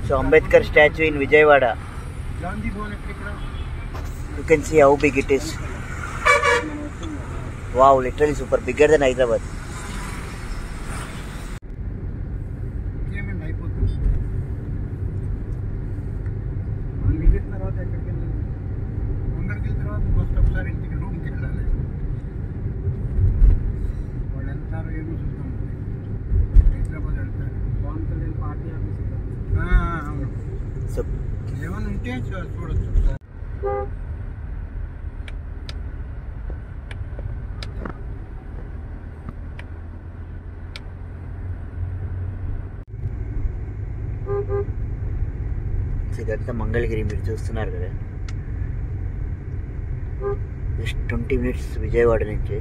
So Ambedkar statue in Vijayawada Gandhi Bhavan ఎక్కడ you can see how big it is wow literally super bigger then Hyderabad ఏమండి అయిపోతుంది మనం వెళ్ళిన తర్వాత ఎక్కడికి వెళ్ళాలి మంగళకి వెళ్ళిన తర్వాత ఫస్ట్ ఒకసారి ఇంటికి రూమ్కి వెళ్ళాలి వాళ్ళు వెళ్తారో ఏమో చూస్తాం హైదరాబాద్ వెళ్తారు పవన్ కళ్యాణ్ పార్టీ ఆఫీస్ అవును సో ఏమైనా ఉంటే చూ- చూడొచ్చు ఒకసారి ఇదంతా మంగళగిరి మీరు చూస్తున్నారు కదా జస్ట్ ట్వంటీ మినిట్స్ విజయవాడ నుంచి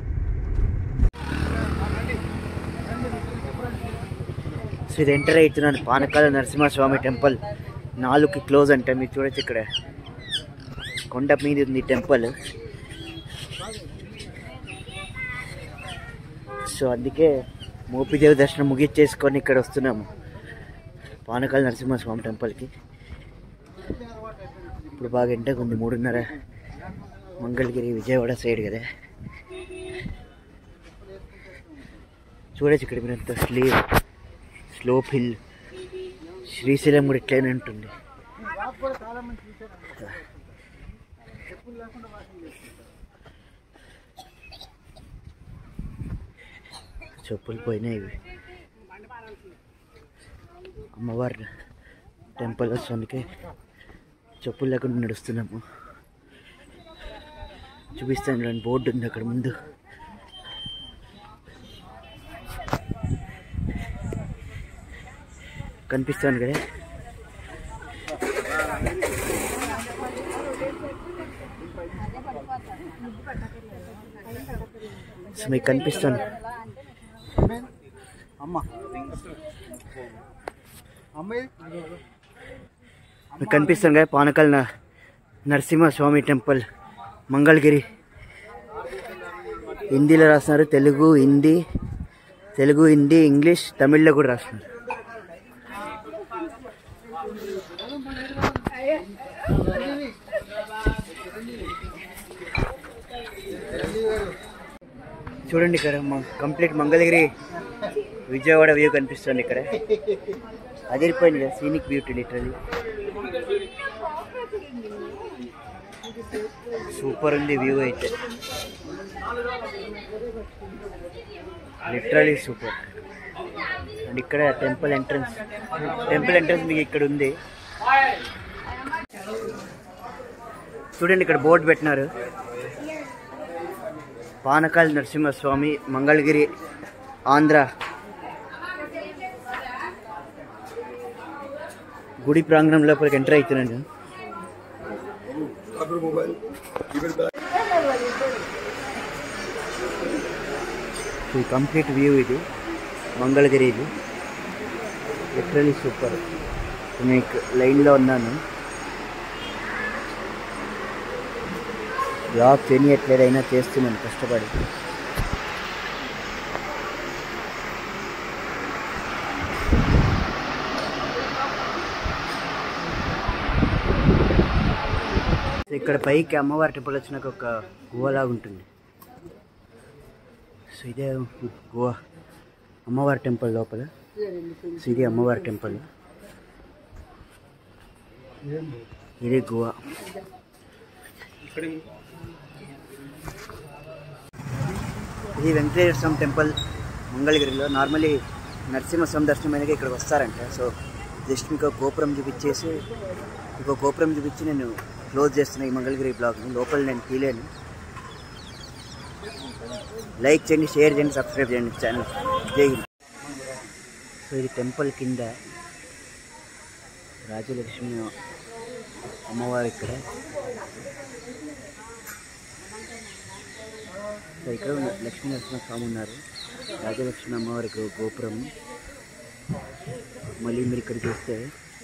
సో ఇది ఎంటర్ అవుతున్నాను పానకాల నరసింహస్వామి టెంపుల్ నాలుగుకి క్లోజ్ అంటే మీరు చూడొచ్చు ఇక్కడ కొండ మీద ఉంది టెంపుల్ సో అందుకే మోపిదేవి దర్శనం ముగిచ్చేసుకొని ఇక్కడ వస్తున్నాము పానకాల నరసింహస్వామి టెంపుల్కి ఇప్పుడు బాగా ఎండగా ఉంది మూడున్నర మంగళగిరి విజయవాడ సైడ్ కదా చూడొచ్చు ఇక్కడ మీరంతా స్లీ స్లోప్ హిల్ శ్రీశైలం కూడా ఇట్లనే ఉంటుంది చాలా మంది చూశారు చెప్పులు లేకుండా వాకింగ్ చేస్తారు చెప్పులు పోయినాయి ఇవి అమ్మవారి టెంపుల్ వస్తానికి చెప్పులు లేకుండా నడుస్తున్నాము చూపిస్తాను చూడండి బోర్డు ఉంది అక్కడ ముందు కనిపిస్తాను కదా సో మీకు కనిపిస్తాను అమ్మ అమ్మాయి మీకు కనిపిస్తుంది కదా పానకల్ న- నరసింహస్వామి టెంపుల్ మంగళగిరి హిందీలో రాస్తున్నారు తెలుగు హిందీ తెలుగు హిందీ ఇంగ్లీష్ తమిళ్లో కూడా రాస్తున్నారు చూడండి ఇక్కడ కంప్లీట్ మంగళగిరి విజయవాడ వ్యూ కనిపిస్తుంది ఇక్కడ అదిరిపోయింది కదా సీనిక్ బ్యూటీ లిటరలీ సూపర్ ఉంది వ్యూ అయితే లిటరలీ సూపర్ అండ్ ఇక్కడ టెంపుల్ ఎంట్రన్స్ టెంపుల్ ఎంట్రన్స్ మీకు ఇక్కడ ఉంది చూడండి ఇక్కడ బోర్డు పెట్టినారు పానకాల నరసింహస్వామి మంగళగిరి ఆంధ్ర గుడి ప్రాంగణం లోపలికి ఎంటర్ అవుతున్నాను ఈ కంప్లీట్ వ్యూ ఇది మంగళగిరి ఇది లిటరలీ సూపర్ నేను లైన్లో ఉన్నాను బ్లాగ్ చేయట్లేదైనా చేస్తున్నాను కష్టపడి ఇక్కడ పైకి అమ్మవారి టెంపుల్ వచ్చినాక ఒక గుహలాగా ఉంటుంది సో ఇదే గుహ అమ్మవారి టెంపుల్ లోపల సో ఇది అమ్మవారి టెంపుల్ ఇది గుహ ఇది వెంకటేశ్వర స్వామి టెంపుల్ మంగళగిరిలో నార్మలీ నరసింహస్వామి దర్శనమైనగా ఇక్కడికి వస్తారంట సో జస్ట్ మీకు ఒక గోపురం చూపించేసి మీకు ఒక గోపురం చూపించి నేను క్లోజ్ చేస్తున్నా ఈ మంగళగిరి బ్లాగ్ని లోపల నేను తీలేను లైక్ చేయండి షేర్ చేయండి సబ్స్క్రైబ్ చేయండి ఛానల్ జై హింద్ సో ఇది టెంపుల్ కింద రాజలక్ష్మి అమ్మవారు ఇక్కడ సో ఇక్కడ ఉన్న లక్ష్మీ నరసింహ స్వామి ఉన్నారు రాజలక్ష్మి అమ్మవారికి ఒక గోపురం మళ్ళీ మీరు ఇక్కడ చూస్తే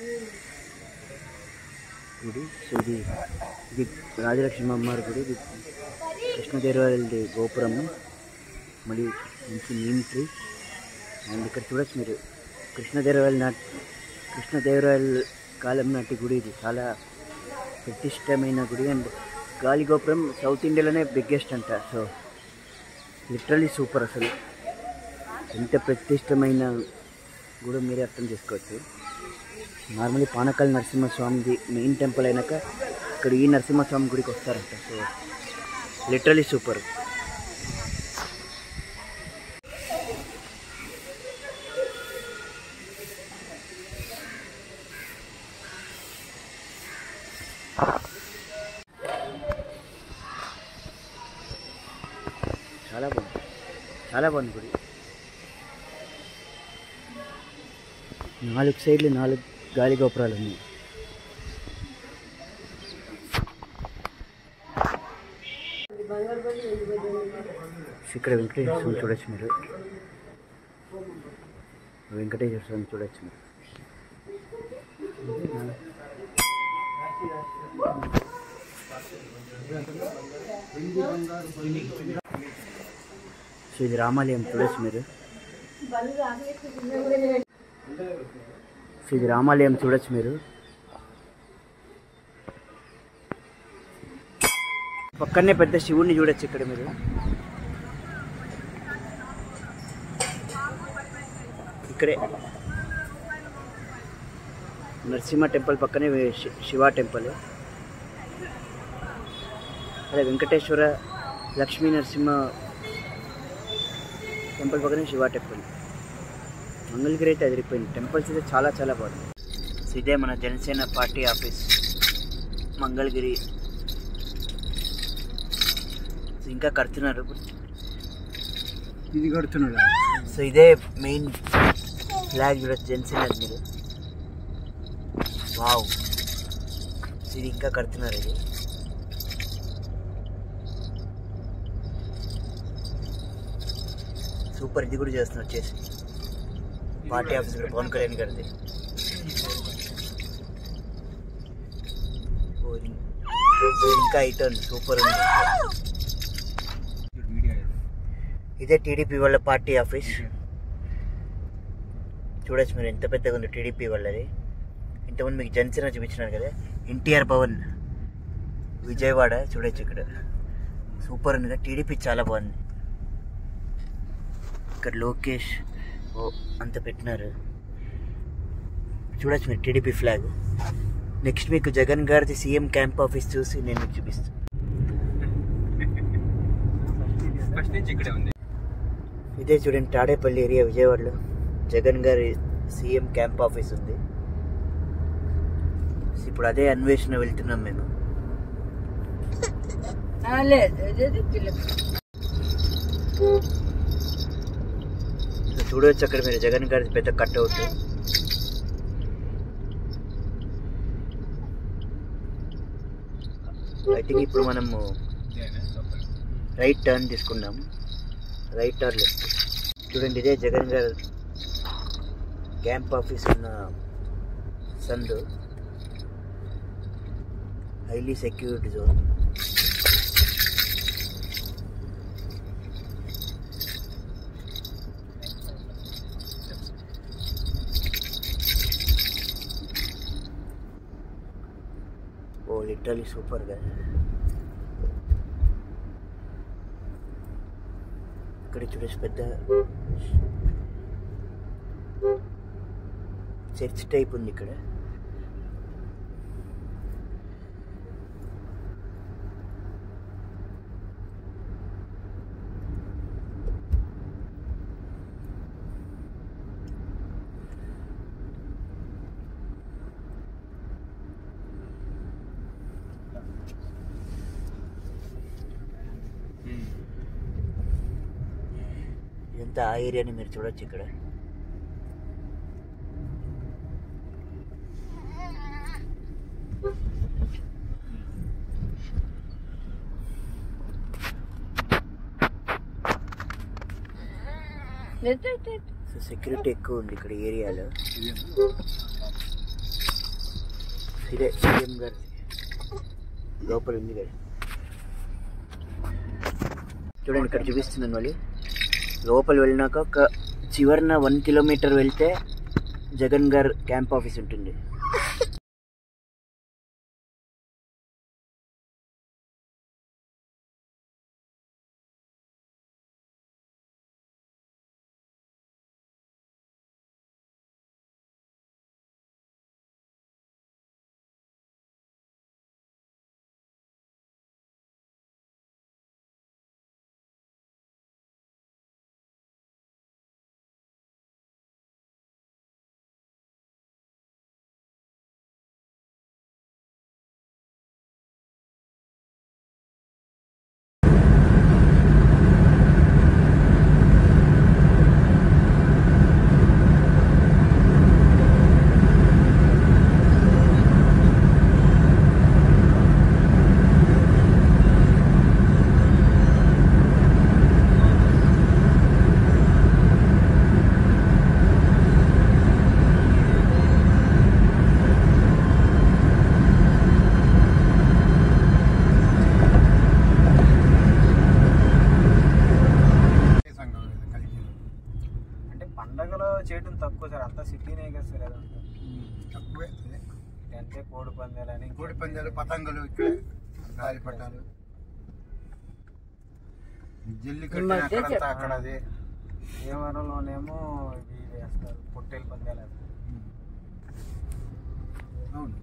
గుడి సో ఇది ఇది రాజలక్ష్మి అమ్మవారి గుడి ఇది కృష్ణదేవరాయలది గోపురము మళ్ళీ మంచి నీమ్ ట్రీ అండ్ ఇక్కడ చూడొచ్చు మీరు కృష్ణదేవరాయలు నాట్ కృష్ణదేవరాయల కాలం నాటి గుడి ఇది చాలా ప్రతిష్టమైన గుడి అండ్ గాలిగోపురం సౌత్ ఇండియాలోనే బిగ్గెస్ట్ అంట సో లిటరలీ సూపర్ అసలు ఎంత ప్రతిష్టమైన గుడి మీరే అర్థం చేసుకోవచ్చు నార్మల్లీ పానకాల నరసింహస్వామిది మెయిన్ టెంపుల్ అయినాక ఇక్కడ ఈ నరసింహస్వామి గుడికి వస్తారంట సో లిటరలీ సూపర్ చాలా బాగుంది చాలా బాగుంది గుడి నాలుగు సైడ్లు నాలుగు గాలి గోపురాలు ఉన్నాయి ఇక్కడ వెంకటేశ్వర స్వామి చూడొచ్చు మీరు వెంకటేశ్వర స్వామి చూడొచ్చు మీరు సో ఇది రామాలయం చూడొచ్చు మీరు సో ఇది రామాలయం చూడొచ్చు మీరు పక్కనే పెద్ద శివుడిని చూడొచ్చు ఇక్కడ మీరు ఇక్కడే నరసింహ టెంపుల్ పక్కనే శి- శివ టెంపుల్ అదే వెంకటేశ్వర లక్ష్మీ నరసింహ టెంపుల్ పక్కనే శివ టెంపుల్ మంగళగిరి అయితే అదిరిపోయింది టెంపుల్స్ అయితే చాలా చాలా బాగుంది సో ఇదే మన Janasena party office Mangalagiri so ఇంకా కడుతున్నారు ఇది కడుతున్నాడు సో ఇదే మెయిన్ ఫ్లాగ్ చూడొచ్చు జనసేన అది మీరు వావ్ సో ఇది ఇంకా కడుతున్నారు ఇది సూపర్ ఇది కూడా చేస్తున్నారు వచ్చేసి పార్టీ ఆఫీస్ ఇక్కడ పవన్ కళ్యాణ్ గారిది ఓ, ఇది- ఇది ఇంకా ఐటన్ సూపర్ ఉంది మీడియా ఇదే టీడీపీ వాళ్ళ పార్టీ ఆఫీస్ చూడొచ్చు మీరు ఎంత పెద్దగా ఉంది టీడీపీ వాళ్ళది ఇంతకుముందు మీకు జనసేన చూపించినాను కదా ఎన్టీఆర్ భవన్ విజయవాడ చూడొచ్చు ఇక్కడ సూపర్ ఉంది కదా టీడీపీ చాలా బాగుంది ఇక్కడ లోకేష్ ఓ అంత పెట్టినారు చూడొచ్చు మీరు టీడీపీ ఫ్లాగ్ నెక్స్ట్ మీకు జగన్ గారిది సీఎం క్యాంప్ ఆఫీస్ చూసి నేను మీకు చూపిస్తాను ఫస్ట్ నుంచి ఇక్కడే ఉంది ఇదే చూడండి తాడేపల్లి ఏరియా విజయవాడలో జగన్ గారి సీఎం క్యాంప్ ఆఫీస్ ఉంది ఇప్పుడు అదే అన్వేషణ వెళ్తున్నాం మేము సో చూడవచ్చు అక్కడ మీరు జగన్ గారి పెద్ద కట్అవుట్ ఐ థింక్ ఇప్పుడు మనము రైట్ టర్న్ తీసుకున్నాం రైట్ టర్న్ లెఫ్ట్ చూడండి ఇదే జగన్ గారు క్యాంప్ ఆఫీస్ ఉన్న సందు హైలీ సెక్యూరిటీ జోన్ ఓ లిటరలీ సూపర్ గా ఇక్కడ చూడేసి పెద్ద చర్చ్ టైప్ ఉంది ఇక్కడ ఇదంతా ఆ ఏరియాని మీరు చూడొచ్చు ఇక్కడ సో సెక్యూరిటీ ఎక్కువ ఉంది ఇక్కడ ఏరియాలో ఇదే సీఎం గారి లోపల ఉంది కదా చూడండి ఇక్కడ చూపిస్తున్నాను మళ్ళీ లోపల వెళ్ళినాక ఒక చివరిన వన్ కిలోమీటర్ వెళ్తే జగన్ గారు క్యాంప్ ఆఫీస్ ఉంటుంది సంఘం ఇది కలిసి అంటే పండగలో చేయడం తక్కువ సార్ అంతా సిటీనే కదా సార్ అదంతా తక్కువే అదే. అంటే కోడి పందాలని కోడి పందాలు పతంగులు ఇక్కడే గాలిపటాలు జల్లికట్టు అక్కడంతా అక్కడ అది భీమవరంలోనేమో ఇవి వేస్తారు పొట్టేలు పందాలు వేస్తారు అవును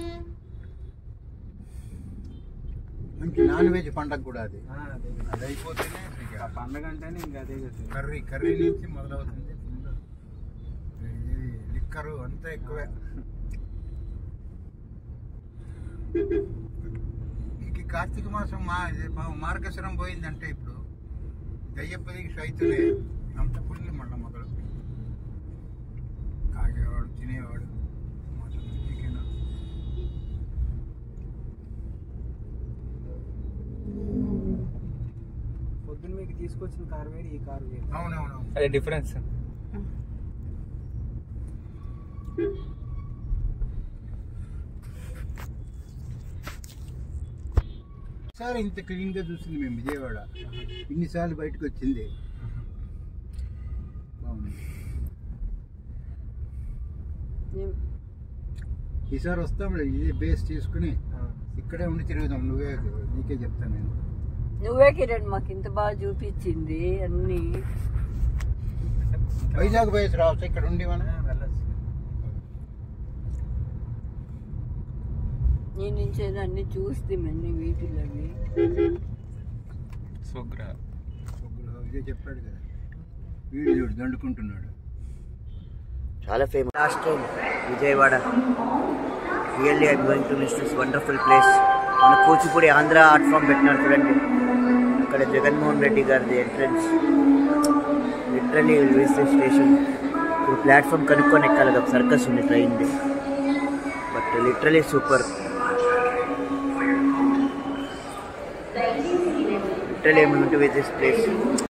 మంచి నాన్ వెజ్ పండగ కూడా అది ఆ, అదే కదా. అది అయిపోతేనే ఇక ఆ పండగ అంటేనే ఇంకా అదే కదా సార్. కర్రీ కర్రీ నుంచి మొదలవుతుంది ఇది లిక్కరు అంతా ఎక్కువే ఈ కార్తీక మాసం మా ఇది మా- మార్గశిరం పోయిందంటే ఇప్పుడు దయ్యప్ప దీక్ష అయితేనే అంత పుణ్యం మళ్ళీ మొదలు తాగేవాడు తినేవాడు మటన్ చికెన్ పొద్దున్న మీకు తీసుకొచ్చిన కారు వేరు ఈ కారు వేరు అవునవును అదే డిఫరెన్స్ సార్ ఇంత క్లీన్ గా చూసింది మేము విజయవాడ ఇన్నిసార్లు బయటకు వచ్చింది బాగుంది ఈసారి వస్తాంలే ఇదే బేస్ చేసుకుని ఇక్కడే ఉండి తిరుగుదాం నువ్వే నీకే చెప్తాను నేను నువ్వే కిరణ్ మాకు ఇంత బాగా చూపించింది అన్ని వైజాగ్ బయస్ రావచ్చు ఇక్కడ ఉండి మనం వెళ్ళచ్చు నేను నుంచి అన్ని చూస్తే అన్ని వీటిలో అవి సుగ్ర ఒగ్గులు ఇదే చెప్పాడు కదా వీడు చూడు దండుకుంటున్నాడు చాలా famous last time Vijayawada really I going to miss this wonderful place మన కూచిపూడి ఆంధ్ర ఆర్ట్ ఫామ్ పెట్టినారు చూడండి అక్కడ జగన్మోహన్ రెడ్డి గారిది ఎంట్రన్స్ లిటరలీ వేస్తే స్టేషన్ ఇప్పుడు ప్లాట్ఫామ్ కనుక్కొని ఎక్కాలి ఒక సర్కస్ ఉంది ట్రైన్ది బట్ లిటరలీ సూపర్ లిటరలీ ఏమి టు విత్ దిస్ ప్లేస్